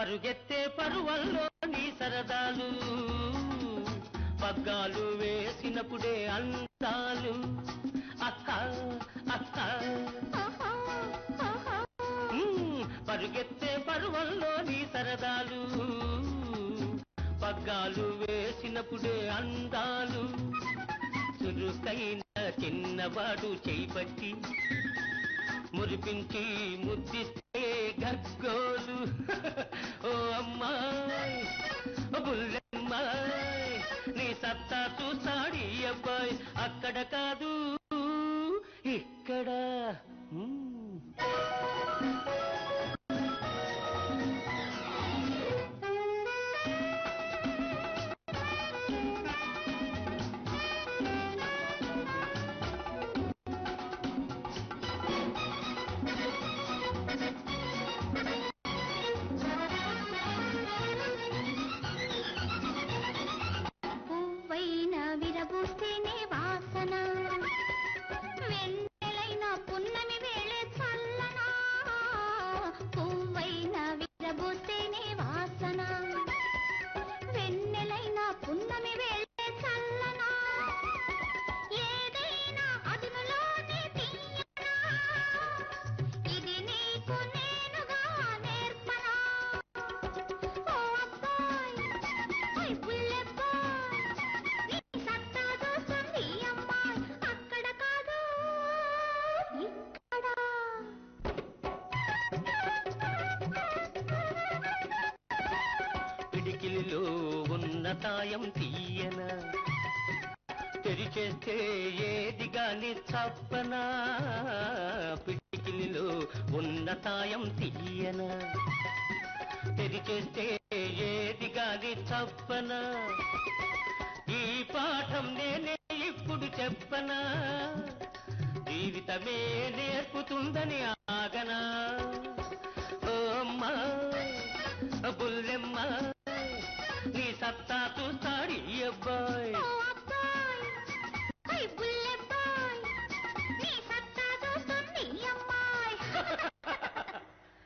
పరుగెత్తే పరువల్లో నీ సరదాలు పగ్గాలు వేసినప్పుడే అందాలు అక్క అక్క ఆహా, ఆహా. ఉమ్, పరుగెత్తే పరువల్లో నీ సరదాలు పగ్గాలు వేసినప్పుడే అందాలు చురుకైన చిన్నవాడు చేపట్టి మురిపించి ముద్దిస్తే గగ్గోలు ఓ అమ్మాయి ఓ బుల్లమ్మాయి నీ సత్తా చూసాడి అబ్బాయి అక్కడ కాదు ఇక్కడ ఉమ్. పువ్వైన విరబూస్తేనే వాసన వెన్నెలైన పున్నమి వేళే చల్లనా పువ్వైన విరబూస్తేనే వాసన వెన్నెలైన పున్నమి వేళే చల్లనా ఏదైనా అదునులోనే తీయనా ఇది నీకు నేనుగా నేర్పనా ఓ అబ్బాయ్ ఓయ్ బుల్లెబ్బాయ్ నీ సత్తా చూస్తుంది అమ్మాయ్ అక్కడ కాదు ఇక్కడ పిడికిలిలో ఉన్న తాయం తీయన తెరిచేస్తే ఏది గాని చప్పనా పిడికిలిలో ఉన్న తాయం తీయన తెరిచేస్తే ఏది గాని చప్పనా ఈ పాఠం నేనే ఇప్పుడు చెప్పనా జీవితమే నేర్పుతుందని ఆగనా ఓ అమ్మా బుల్లెమ్మ నీ సత్తా